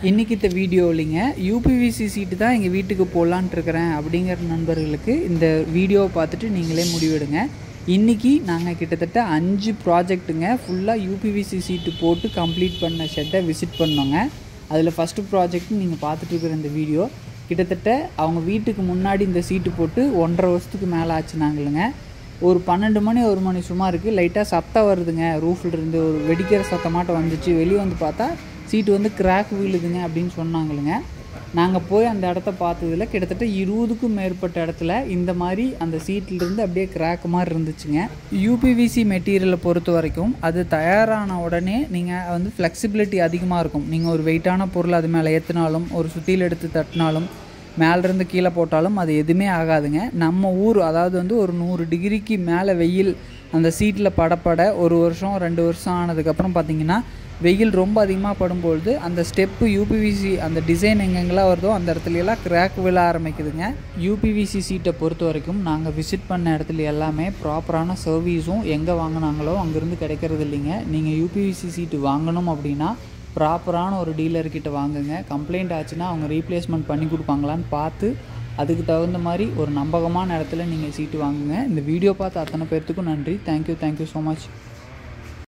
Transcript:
இன்றைக்கி இந்த வீடியோலிங்க யூபிவிசி சீட்டு தான் எங்கள் வீட்டுக்கு போடலான்ட்டு இருக்கிறேன் அப்படிங்கிற நண்பர்களுக்கு இந்த வீடியோவை பார்த்துட்டு நீங்களே முடிவெடுங்க இன்றைக்கி நாங்கள் கிட்டத்தட்ட அஞ்சு ப்ராஜெக்ட்டுங்க ஃபுல்லாக யூபிவிசி சீட்டு போட்டு கம்ப்ளீட் பண்ண ஷெட்டை விசிட் பண்ணோங்க அதில் ஃபஸ்ட்டு ப்ராஜெக்ட் நீங்கள் பார்த்துட்டு இருக்கிற இந்த வீடியோ கிட்டத்தட்ட அவங்க வீட்டுக்கு முன்னாடி இந்த சீட்டு போட்டு ஒன்றரை வருஷத்துக்கு மேலே ஆச்சுனாங்களுங்க ஒரு பன்னெண்டு மணி ஒரு மணி சும்மா இருக்குது லைட்டாக சத்தம் வருதுங்க ரூஃபில் இருந்து ஒரு வெடிக்கிற சத்தமாட்டம் வந்துச்சு வெளியே வந்து பார்த்தா சீட்டு வந்து கிராக் வீழுதுங்க அப்படின்னு சொன்னாங்களுங்க நாங்கள் போய் அந்த இடத்த பார்த்ததுல கிட்டத்தட்ட இருபதுக்கும் மேற்பட்ட இடத்துல இந்த மாதிரி அந்த சீட்லேருந்து அப்படியே கிராக் மாதிரி இருந்துச்சுங்க யூபிவிசி மெட்டீரியலை பொறுத்த வரைக்கும் அது தயாரான உடனே நீங்கள் வந்து ஃப்ளெக்சிபிலிட்டி அதிகமாக இருக்கும் நீங்கள் ஒரு வெயிட்டான பொருள் அது மேலே ஏற்றினாலும் ஒரு சுத்தியில் எடுத்து தட்டினாலும் மேலேருந்து கீழே போட்டாலும் அது எதுவுமே ஆகாதுங்க நம்ம ஊர் அதாவது வந்து ஒரு நூறு டிகிரிக்கு மேலே வெயில் அந்த சீட்டில் படப்பட ஒரு வருஷம் ரெண்டு வருஷம் ஆனதுக்கப்புறம் பார்த்தீங்கன்னா வெயில் ரொம்ப அதிகமாக படும்பொழுது அந்த ஸ்டெப்பு யூபிவிசி அந்த டிசைன் எங்கெங்கெல்லாம் வருதோ அந்த இடத்துல எல்லாம் கிராக் விழ ஆரம்பிக்குதுங்க யூபிவிசி சீட்டை பொறுத்த வரைக்கும் நாங்கள் விசிட் பண்ண இடத்துல எல்லாமே ப்ராப்பரான சர்வீஸும் எங்கே வாங்கினாங்களோ அங்கேருந்து கிடைக்கிறது இல்லைங்க நீங்கள் யூபிவிசி சீட்டு வாங்கணும் அப்படின்னா ப்ராப்பரான ஒரு டீலர்கிட்ட வாங்குங்க கம்ப்ளைண்ட் ஆச்சுன்னா அவங்க ரீப்ளேஸ்மெண்ட் பண்ணி கொடுப்பாங்களான்னு பார்த்து அதுக்கு தகுந்த மாதிரி ஒரு நம்பகமான இடத்துல நீங்கள் சீட்டு வாங்குங்க இந்த வீடியோ பார்த்து அத்தனை பேர்த்துக்கும் நன்றி தேங்க்யூ தேங்க்யூ ஸோ மச்